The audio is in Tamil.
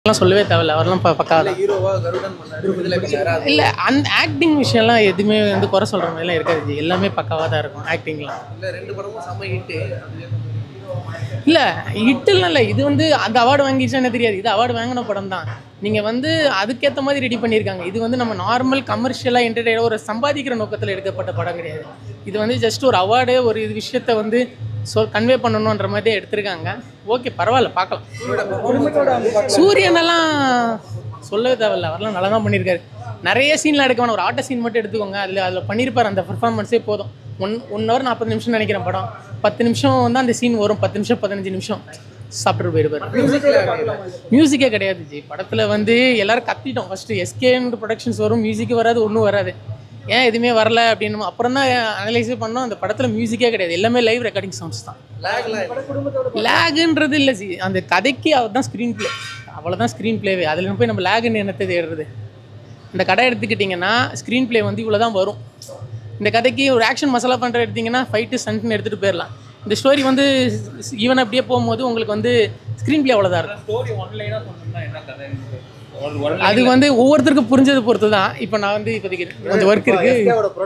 எல்லாம் சொல்லவே தேவையில்ல அவரெல்லாம் ப- பக்காவா தான் ஹீரோவா கருடன் பண்ணாரு விடுதலை பண்ணாரு அது இல்லை அந்த ஆக்டிங் விஷயம்லாம் எதுவுமே வந்து குறை சொல்கிற மாதிரிலாம் இருக்காது ஜி எல்லாமே பக்காவாக தான் இருக்கும் ஆக்டிங்லாம் இல்ல ரெண்டு படமும் செம்ம ஹிட்டு இல்லை ஹிட்டுலாம் இல்லை இது வந்து அந்த அவார்டு வாங்கிடுச்சானே தெரியாது இது அவார்டு வாங்கின படம் தான் நீங்கள் வந்து அதுக்கேற்ற மாதிரி ரெடி பண்ணியிருக்காங்க இது வந்து நம்ம நார்மல் கமர்ஷியலாக என்டர்டெயின் ஒரு சம்பாதிக்கிற நோக்கத்தில் எடுக்கப்பட்ட படம் கிடையாது இது வந்து ஜஸ்ட் ஒரு அவார்டு ஒரு இது விஷயத்தை வந்து சொல் கன்வே பண்ணணுன்ற மாதிரி எடுத்திருக்காங்க ஓகே பரவாயில்ல பார்க்கலாம் சூரியனெல்லாம் சொல்லவே தேவையில்ல அவரெல்லாம் நல்லா தான் பண்ணியிருக்காரு நிறைய சீன்லாம் எடுக்க வேணாம் ஒரு ஆட்ட சீன் மட்டும் எடுத்துக்கோங்க அதில் அதில் பண்ணியிருப்பார் அந்த பெர்ஃபார்மன்ஸே போதும் ஒன் ஒன் ஹவர் நாற்பது நிமிஷம் நினைக்கிறேன் படம் பத்து நிமிஷம் வந்து அந்த சீன் வரும் பத்து நிமிஷம் பதினஞ்சு நிமிஷம் சாப்பிட்டு போயிருப்பார் மியூசிக்கே கிடையாது ஜி படத்தில் வந்து எல்லாரும் கத்திட்டோம் ஃபஸ்ட்டு எஸ்கேன்ற ப்ரொடக்ஷன்ஸ் வரும் மியூசிக்கு வராது ஒன்றும் வராது ஏன் எதுவுமே வரல அப்படின்னு அப்புறம் தான் அனலைஸே பண்ணோம் அந்த படத்தில் மியூசிக்கே கிடையாது எல்லாமே லைவ் ரெக்கார்டிங் சவுண்ட்ஸ் தான் லேக்லாம் லேகுன்றது இல்லை சி அந்த கதைக்கு அவர் தான் ஸ்க்ரீன் ப்ளே அவ்வளோதான் ஸ்க்ரீன் ப்ளேவே அதில் போய் நம்ம லேகுன்னு என்னத்தை தேடுறது இந்த கடை எடுத்துக்கிட்டிங்கன்னா ஸ்க்ரீன் ப்ளே வந்து இவ்வளோ தான் வரும் இந்த கதைக்கு ஒரு ஆக்ஷன் மசாலா பண்ணுற எடுத்திங்கன்னா ஃபைட்டு சண்ட்னு எடுத்துகிட்டு போயிடலாம் இந்த ஸ்டோரி வந்து ஈவன் அப்படியே போகும்போது உங்களுக்கு வந்து ஸ்க்ரீன் ப்ளே அவ்வளோதான் இருக்கும் ஸ்டோரி ஒன் லைனா சொன்னோம்னா என்ன கதை ஒரு ஒன் அது வந்து ஒவ்வொருத்தருக்கும் புரிஞ்சதை பொறுத்து தான் இப்போ நான் வந்து இப்போதைக்கு கொஞ்சம் ஒர்க் இருக்குது